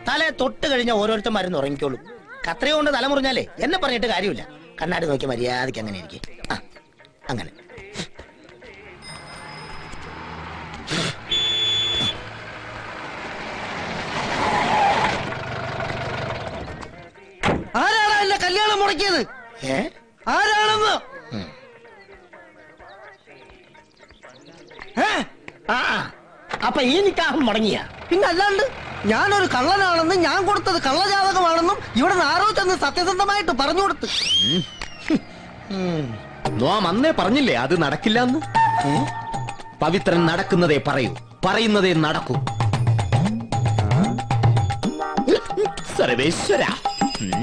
തലയെ തൊട്ട് കഴിഞ്ഞ ഓരോരുത്തർ മരുന്ന് ഉറങ്ങിക്കോളും കത്രയോ കൊണ്ട് തല മുറിഞ്ഞാലേ എന്നെ പറഞ്ഞിട്ട് കാര്യമില്ല കണ്ണാടി നോക്കി മര്യാദയ്ക്ക് അങ്ങനെ ഇരിക്കും ആ അങ്ങനെ ആരാണ് എന്റെ കല്യാണം മുടക്കിയത് ഏ ആരാണെന്ന് ഏ? ആ അപ്പൊ ഈ നിക്കാഹം മുടങ്ങിയ പിന്നെ അല്ലാണ്ട് ഞാനൊരു കള്ളനാണെന്നും ഞാൻ കൊടുത്തത് കള്ളജാതകമാണെന്നും ഇവിടെ നിന്ന് ആരോ ചെന്ന് സത്യസന്ധമായിട്ട് പറഞ്ഞു കൊടുത്ത് നോം അന്നേ പറഞ്ഞില്ലേ അത് നടക്കില്ല പവിത്രൻ നടക്കുന്നതേ പറയൂ പറയുന്നതേ നടക്കൂ സർവേശ്വര ഉം.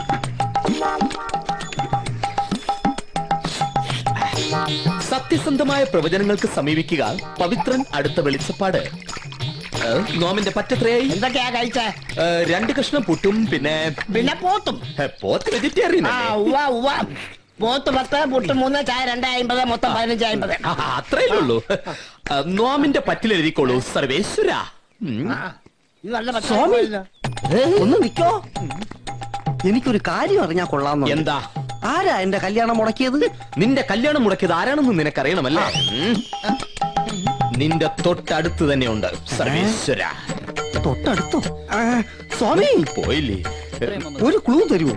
സത്യസന്ധമായ പ്രവചനങ്ങൾക്ക് സമീപിക്കുക പവിത്രൻ അടുത്ത വെളിച്ചപ്പാട് ഏ, നോമിന്റെ പറ്റത്രയായി എന്തൊക്കെയാ കഴിച്ചേ ഏ, രണ്ട് കഷ്ണം പുട്ടും പിന്നെ പിന്നെ പോത്തും ഏ, പോത്ത് വെജിറ്റേറിയൻ ആ ഉവ്വ ഉവ്വ പോത്ത് പത്ത് പുട്ട് മൂന്ന് ചായ രണ്ട് അമ്പത് മൊത്തം പതിനഞ്ച് അമ്പത് അത്രയേ ഉള്ളൂ ഏ, നോമിന്റെ പറ്റിലെഴുതിക്കോളൂ സർവേശ്വര ഉം. ഇത് നല്ല പച്ച സ്വാമി ആയിപ്പോയല്ലോ. ഒന്ന് നിക്കോ എനിക്കൊരു കാര്യം അറിഞ്ഞാ കൊള്ളാം എന്താ ആരാ എന്റെ കല്യാണം മുടക്കിയത് നിന്റെ കല്യാണം മുടക്കിയത് ആരാണെന്ന് നിനക്കറിയണമല്ലേ ഉം. നിന്റെ തൊട്ടടുത്ത് തന്നെ ഉണ്ട് സർവേശ്വര തൊട്ടടുത്തോ ആ, സ്വാമി പോയില്ലേ ഒരു ക്ലൂ തരുമോ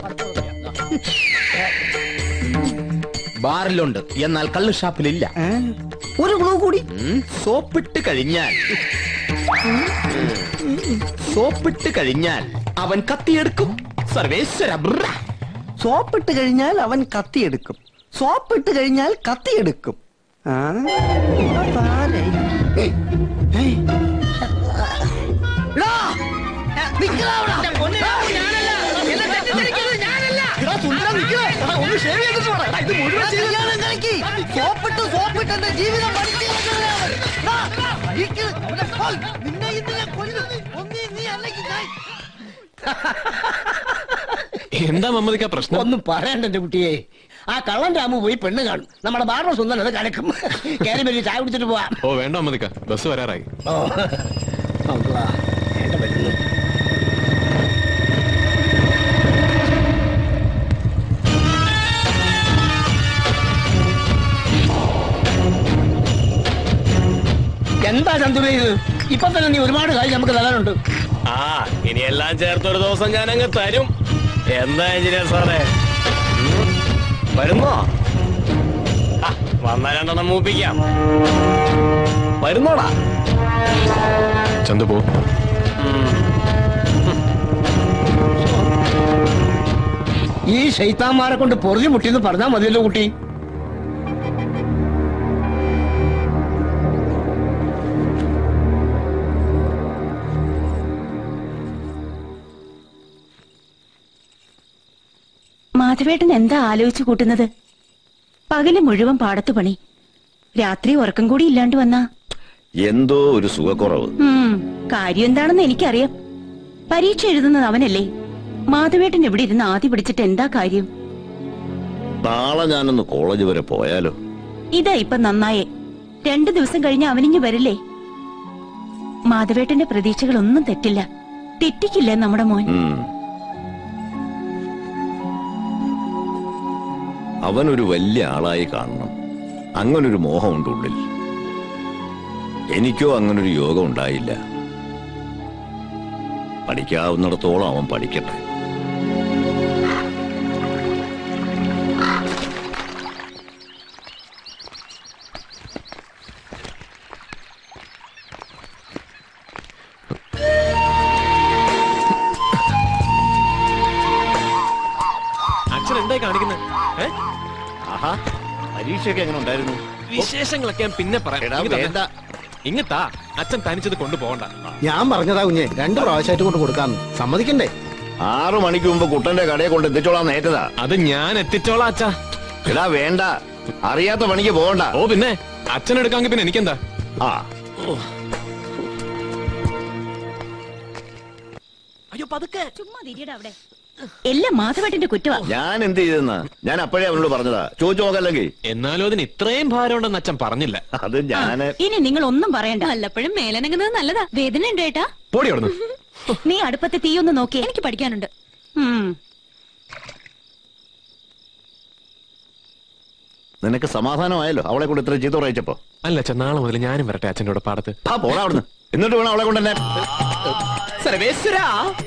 ബാറിലുണ്ട് എന്നാൽ കള്ള് ഷാപ്പിലില്ല ഏ? ഒരു ക്ലൂ കൂടി ഉം. സോപ്പിട്ട് കഴിഞ്ഞാൽ സോപ്പിട്ട് കഴിഞ്ഞാൽ അവൻ കത്തിയെടുക്കും സർവേശ്വര ബ്ര. സോപ്പിട്ട് കഴിഞ്ഞാൽ അവൻ കത്തിയെടുക്കും സോപ്പിട്ട് കഴിഞ്ഞാൽ കത്തിയെടുക്കും ആ, അതാരെ? ഏയ്, ഏയ്. എടാ, നിക്കടാ അവിടെ. എന്റെ പൊന്നേ, ഞാനല്ല. എന്നെ തെറ്റിദ്ധരിക്കരുത്, ഞാനല്ല. എടാ, സുന്ദരം നിക്കടാ. എടാ, ഒന്ന് shave ചെയ്തിട്ട് വാടാ. എടാ, ഇത് മുഴുവൻ കല്യാണം കഴിക്ക്. സോപ്പിട്ട് സോപ്പിട്ട് എന്റെ ജീവിതം പഠിച്ചു നിന്നെ ഇന്ന് ഞാൻ കൊല്ലും ഒന്നീ നീ അല്ലെങ്കിൽ ഞാൻ എന്താ മമ്മദിക്ക പ്രശ്നം ഒന്നും പറയണ്ട എന്റെ കുട്ടിയെ ആ കള്ളൻ രാമു പോയി പെണ്ണ് കാണും നമ്മുടെ ബാർബർ സുന്ദരൻ അത് കലക്കും കയറി വരി ചായ കുടിച്ചിട്ട് പോവാം ഓ വേണ്ട മമ്മദിക്ക ബസ് വരാറായി ഓ അള്ളാ, വേണ്ട വരുന്നു. എന്താ ചന്തുല ഇത് ഇപ്പൊ തന്നെ നീ ഒരുപാട് കാര്യം നമുക്ക് തരാനുണ്ട് ആ ഇനി എല്ലാം ചേർത്തൊരു ദിവസം ഞാൻ അങ്ങ് തരും എന്താ എഞ്ചിനീയർ സാറേ ഉം? വരുന്നോ ആ, വന്നാ രണ്ടെണ്ണം മൂപ്പിക്കാം വരുന്നോടാ ചന്തു പോ ഈ ശൈത്താന്മാരെ കൊണ്ട് പൊറുതി മുട്ടിന്ന് പറഞ്ഞാൽ മതിയല്ലോ കുട്ടി മാധവേട്ടൻ എന്താ ആലോചിച്ചു കൂട്ടുന്നത് പകല് മുഴുവൻ പാടത്തു പണി രാത്രി ഉറക്കം കൂടി ഇല്ലാണ്ട് വന്നാ എന്തോ ഒരു സുഖക്കുറവ് ഉം, കാര്യം എന്താണെന്ന് എനിക്കറിയാം പരീക്ഷ എഴുതുന്നത് അവനല്ലേ മാധവേട്ടൻ ഇവിടെ ഇരുന്ന് ആദ്യ പിടിച്ചിട്ട് എന്താ കാര്യം നാളെ ഞാനൊന്ന് കോളേജ് വരെ പോയാലോ ഇതാ ഇപ്പൊ നന്നായേ രണ്ടു ദിവസം കഴിഞ്ഞ് അവനിങ്ങ് വരില്ലേ മാധവേട്ടന്റെ പ്രതീക്ഷകളൊന്നും തെറ്റില്ല തെറ്റിക്കില്ലേ നമ്മുടെ മോൻ ഉം. അവനൊരു വലിയ ആളായി കാണണം അങ്ങനൊരു മോഹമുണ്ട് ഉള്ളിൽ എനിക്കോ അങ്ങനൊരു യോഗം ഉണ്ടായില്ല പഠിക്കാവുന്നിടത്തോളം അവൻ പഠിക്കട്ടെ അച്ഛൻ എന്തായി കാണിക്കുന്നത് ഏ? ആഹാ പരീക്ഷയൊക്കെ എങ്ങനെ ഉണ്ടായിരുന്നു വിശേഷങ്ങളൊക്കെ ഞാൻ പിന്നെ പറയാം എടാ, ഇങ്ങ് തന്നെ. വേണ്ട. ഇങ്ങത്താ അച്ഛൻ തനിച്ചത് കൊണ്ടുപോകണ്ട ഞാൻ പറഞ്ഞതാ കുഞ്ഞെ രണ്ട് പ്രാവശ്യമായിട്ട് കൊണ്ട് കൊടുക്കാന്ന് സമ്മതിക്കണ്ടേ ആറു മണിക്ക് മുമ്പ് കുട്ടന്റെ കടയെ കൊണ്ട് എത്തിച്ചോളാം നേറ്റതാ അത് ഞാൻ എത്തിച്ചോളാം അച്ഛാ എടാ വേണ്ട അറിയാത്ത പണിക്ക് പോകണ്ട ഓ പിന്നെ അച്ഛൻ എടുക്കാമെങ്കിൽ പിന്നെ എനിക്കെന്താ ആ ചുമ്മാ തിരിയടാ അവിടെ എല്ലാം മാധവേട്ടന്റെ കുറ്റവാ ഞാൻ എന്ത് ചെയ്തെന്നാ ഞാൻ അപ്പോഴേ അവനോട് പറഞ്ഞതാ ചോദിച്ചു നോക്കല്ലെങ്കിൽ എന്നാലും അതിന് ഇത്രയും ഭാരമുണ്ടെന്ന് അച്ഛൻ പറഞ്ഞില്ല അത് ഞാന് ഇനി നിങ്ങൾ ഒന്നും പറയണ്ട വല്ലപ്പോഴും മേലനങ്ങുന്നത് നല്ലതാ വേദന ഉണ്ട് ഏട്ടാ പൊടി അവിടുന്ന് നീ അടുപ്പത്തെ തീയൊന്ന് നോക്കിയേ എനിക്ക് പഠിക്കാനുണ്ട് നിനക്ക് സമാധാനമായല്ലോ അവളെ കൊണ്ട് ഇത്ര ചീത്ത പറയിച്ചപ്പോ അല്ല അച്ഛൻ നാളെ മുതൽ ഞാനും വരട്ടെ അച്ഛൻ്റെ കൂടെ പാടത്ത് ആ പോടാ അവിടുന്ന് എന്നിട്ട് വേണം അവളെ കൊണ്ട് തന്നെ സർവേശ്വര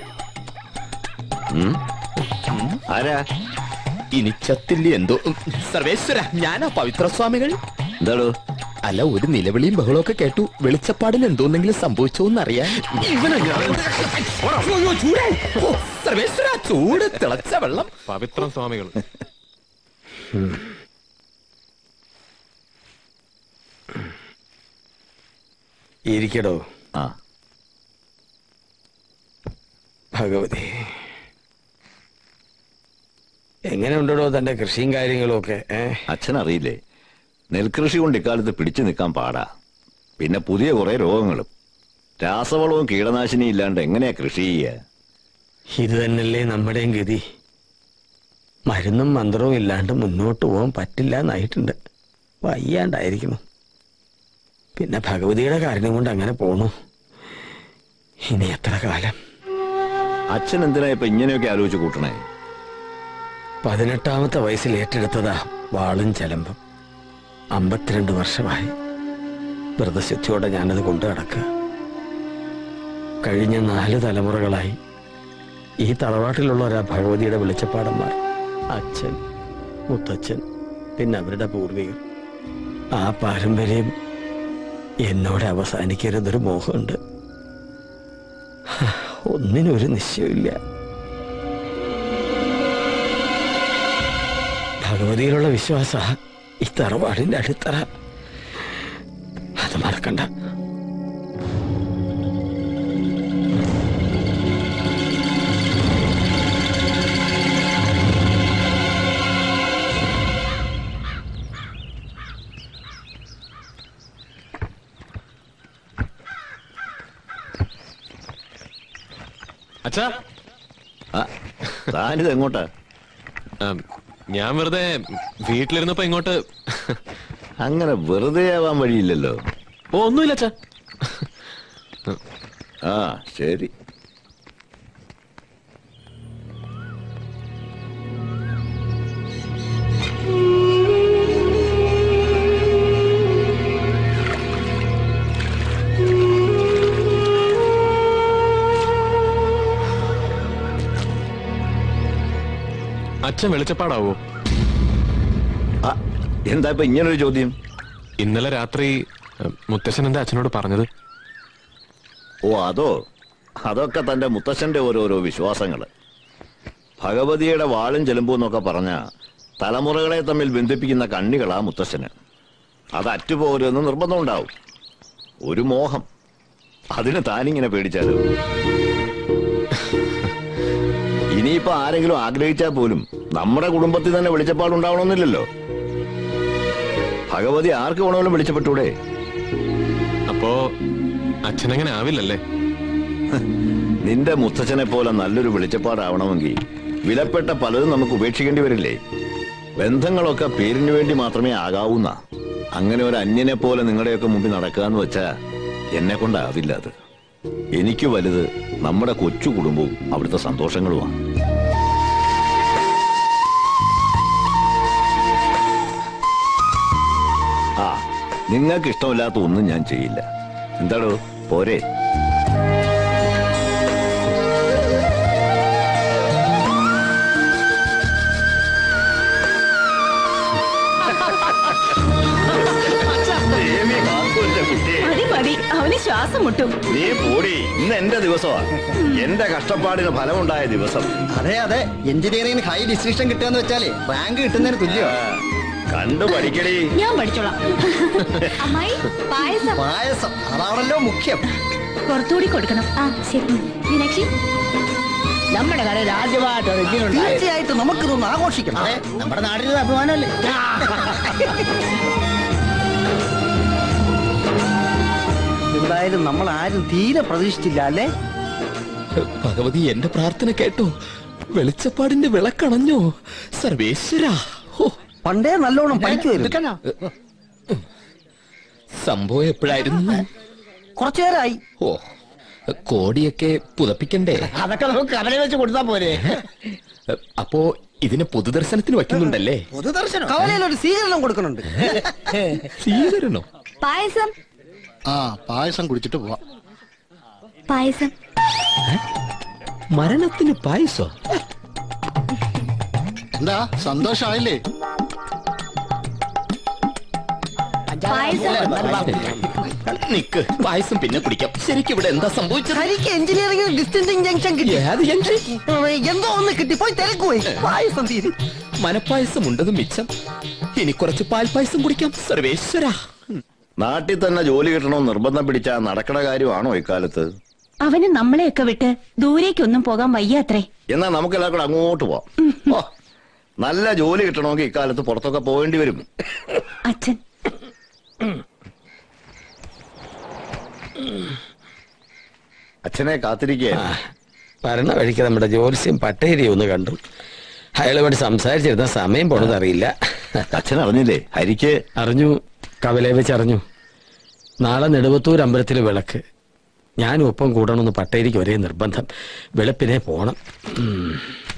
ആരാ ഇനി ചത്തില്ലേ എന്തോ ഉം, സർവേശ്വര ഞാനാ പവിത്ര സ്വാമികൾ എന്താടോ അല്ല ഒരു നിലവിളിയും ബഹളമൊക്കെ കേട്ടു വെളിച്ചപ്പാടിന് എന്തോന്നെങ്കിലും സംഭവിച്ചോന്നറിയാൻ അയ്യോ, ചൂട്. ഓ, സർവേശ്വര ചൂട് തിളച്ച വെള്ളം പവിത്രം സ്വാമികൾ ഇരിക്കടോ ആ ഭഗവതി എങ്ങനെ ഉണ്ടോ തന്റെ കൃഷിയും കാര്യങ്ങളും ഒക്കെ ഏ അച്ഛനറിയില്ലേ നെൽകൃഷി കൊണ്ട് ഇക്കാലത്ത് പിടിച്ചു നിൽക്കാൻ പാടാ പിന്നെ പുതിയ കുറെ രോഗങ്ങളും രാസവളവും കീടനാശിനിയും ഇല്ലാണ്ട് എങ്ങനെയാ കൃഷി ചെയ്യുക ഇത് തന്നെയല്ലേ നമ്മുടെയും ഗതി മരുന്നും മന്ത്രവും ഇല്ലാണ്ട് മുന്നോട്ട് പോകാൻ പറ്റില്ല എന്നായിട്ടുണ്ട് വയ്യാണ്ടായിരിക്കുന്നു പിന്നെ ഭഗവതിയുടെ കാരണം കൊണ്ട് അങ്ങനെ പോണു ഇനി എത്ര കാലം അച്ഛൻ എന്തിനാ ഇപ്പൊ ഇങ്ങനെയൊക്കെ ആലോചിച്ച് കൂട്ടണേ പതിനെട്ടാമത്തെ വയസ്സിൽ ഏറ്റെടുത്തതാ വാളും ചലമ്പും അമ്പത്തിരണ്ട് വർഷമായി വ്രതശുദ്ധിയോടെ ഞാനത് കൊണ്ടു നടക്കുക കഴിഞ്ഞ നാല് തലമുറകളായി ഈ തറവാട്ടിലുള്ള ഒരാ ഭഗവതിയുടെ വെളിച്ചപ്പാടന്മാർ അച്ഛൻ മുത്തച്ഛൻ പിന്നെ അവരുടെ പൂർവികർ ആ പാരമ്പര്യം എന്നോട് അവസാനിക്കരുതൊരു മോഹമുണ്ട് ഒന്നിനും ഒരു നിശ്ചയമില്ല ഭഗവതിയിലുള്ള വിശ്വാസ ഈ തറവാടിന്റെ അടിത്തറ അത് മറക്കണ്ട അച്ഛാ ആ താനിത് എങ്ങോട്ടാ ആം, ഞാൻ വെറുതെ വീട്ടിലിരുന്നപ്പോ ഇങ്ങോട്ട് അങ്ങനെ വെറുതെ ആവാൻ വഴിയില്ലല്ലോ ഓ ഒന്നുമില്ല അച്ഛാ ആ ശരി അച്ഛൻ വെളിച്ചപ്പാടാവോ ആ എന്താ ഇപ്പൊ ഇങ്ങനൊരു ചോദ്യം ഇന്നലെ രാത്രി ഉം, മുത്തശ്ശൻ എന്താ അച്ഛനോട് പറഞ്ഞത് ഓ അതോ അതൊക്കെ തന്റെ മുത്തശ്ശന്റെ ഓരോരോ വിശ്വാസങ്ങള് ഭഗവതിയുടെ വാളും ചെലുമ്പും എന്നൊക്കെ പറഞ്ഞ തലമുറകളെ തമ്മിൽ ബന്ധിപ്പിക്കുന്ന കണ്ണികളാ മുത്തശ്ശന് അത് അറ്റുപോരുമെന്ന് നിർബന്ധമുണ്ടാവും ഒരു മോഹം അതിന് താനിങ്ങനെ പേടിച്ചാലോ ഇനിയിപ്പോ ആരെങ്കിലും ആഗ്രഹിച്ചാൽ പോലും നമ്മുടെ കുടുംബത്തിൽ തന്നെ വെളിച്ചപ്പാടുണ്ടാവണമെന്നില്ലല്ലോ ഭഗവതി ആർക്ക് വേണമെങ്കിലും വെളിച്ചപ്പെട്ടൂടെ അപ്പോ അച്ഛനങ്ങനെ ആവില്ലല്ലേ നിന്റെ മുത്തച്ഛനെ പോലെ നല്ലൊരു വെളിച്ചപ്പാടാവണമെങ്കിൽ വിലപ്പെട്ട പലതും നമുക്ക് ഉപേക്ഷിക്കേണ്ടി വരില്ലേ ബന്ധങ്ങളൊക്കെ പേരിന് വേണ്ടി മാത്രമേ ആകാവൂന്ന അങ്ങനെ ഒരു അന്യനെ പോലെ നിങ്ങളുടെയൊക്കെ മുമ്പിൽ നടക്കുക എന്ന് വെച്ചാ എന്നെ കൊണ്ടാവില്ല അത് എനിക്ക് വലുത് നമ്മുടെ കൊച്ചു കുടുംബവും അവിടുത്തെ സന്തോഷങ്ങളുമാണ് ആ നിങ്ങൾക്ക് ഇഷ്ടമില്ലാത്ത ഒന്നും ഞാൻ ചെയ്യില്ല എന്താടോ പോരെ ദേവി കാത്തോച്ച കുട്ടിയെ മതി മതി അവന് ശ്വാസം മുട്ടും നീ പോടി ഇന്ന് എന്റെ ദിവസമാ എന്റെ കഷ്ടപ്പാടിന് ഫലമുണ്ടായ ദിവസം അതെ അതെ എഞ്ചിനീയറിംഗിന് ഹൈ ഡിസ്റ്റിങ്ഷൻ കിട്ടുകയെന്ന് വെച്ചാലേ റാങ്ക് കിട്ടുന്നതിന് തുല്യോ ആ, കണ്ടു പഠിക്കടി ഞാൻ പഠിച്ചോളാം അമ്മായി പായസം പായസം അതാണല്ലോ മുഖ്യം പുറത്തുകൂടി കൊടുക്കണം ആ ശരി മീനാക്ഷി നമ്മുടെ കടയിൽ ആദ്യമായിട്ട് ഒരു ഇതിനുണ്ടായത് തീർച്ചയായിട്ടും നമുക്കിതൊന്ന് ആഘോഷിക്കണം അതെ നമ്മുടെ നാടിന്റെ അഭിമാനമല്ലേ എന്തായാലും നമ്മൾ ആരും തീരെ പ്രതീക്ഷിച്ചില്ല അല്ലേ ഭഗവതി എന്റെ പ്രാർത്ഥന കേട്ടോ വെളിച്ചപ്പാടിന്റെ വിളക്കണഞ്ഞോ സർവേശ്വര ഹോ പണ്ടേ നല്ലോണം പഠിക്കുമായിരുന്നു എടുക്കാനോ? സംഭവം എപ്പോഴായിരുന്നു കുറച്ചു നേരമായി ഓ കോടിയൊക്കെ പുതപ്പിക്കണ്ടേ അതൊക്കെ നമുക്ക് കവല വെച്ച് കൊടുത്താ പോരെ അപ്പോ ഇതിനെ പൊതുദർശനത്തിന് വയ്ക്കുന്നുണ്ടല്ലേ പൊതുദർശനം കവലയിൽ ഒരു സ്വീകരണം കൊടുക്കുന്നുണ്ട് സ്വീകരണോ പായസം ആ പായസം കുടിച്ചിട്ട് പോവാം പായസം മരണത്തിന് പായസോ എന്താ സന്തോഷമായില്ലേ നിക്ക് പായസം പിന്നെ കുടിക്കാം ശരിക്കും ഇവിടെ എന്താ സംഭവിച്ചത് ഹരിക്ക് എഞ്ചിനീയറിംഗിൽ ഡിസ്റ്റൻസിങ് ജംഗ്ഷൻ കിട്ടി ഏത് ജംഗ്ഷൻ? എന്തോ ഒന്ന് കിട്ടി പോയി തിരക്ക് പോയി പായസം തീരും മനപ്പായസം ഉണ്ടത് മിച്ചം ഇനി കുറച്ച് പാൽപ്പായസം കുടിക്കാം സർവേശ്വര നാട്ടിൽ തന്നെ ജോലി കിട്ടണമെന്ന് നിർബന്ധം പിടിച്ചാ നടക്കണ കാര്യമാണോ ഇക്കാലത്ത് അവന് നമ്മളെയൊക്കെ വിട്ട് ദൂരേക്കൊന്നും പോകാൻ വയ്യാത്രേ എന്നാ നമുക്ക് എല്ലാവർക്കും കൂടെ അങ്ങോട്ട് പോവാം ഓ, നല്ല ജോലി കിട്ടണമെങ്കിൽ ഇക്കാലത്ത് പുറത്തൊക്കെ പോകേണ്ടി വരും അച്ഛൻ അച്ഛനെ കാത്തിരിക്കുകയാണ് വരണ വഴിക്ക് നമ്മുടെ ജോത്സ്യം പട്ടേരി ഒന്ന് കണ്ടു അയാളുമായിട്ട് സംസാരിച്ചിരുന്ന സമയം പോണത് അറിയില്ല അച്ഛൻ അറിഞ്ഞില്ലേ ഹരിക്ക് അറിഞ്ഞു കവലയെ വെച്ച് അറിഞ്ഞു നാളെ നെടുവത്തൂർ അമ്പലത്തിൽ വിളക്ക് ഞാനും ഒപ്പം കൂടണമെന്ന് പട്ടേരിക്ക് ഒരേ നിർബന്ധം വെളുപ്പിനെ പോണം ഉം.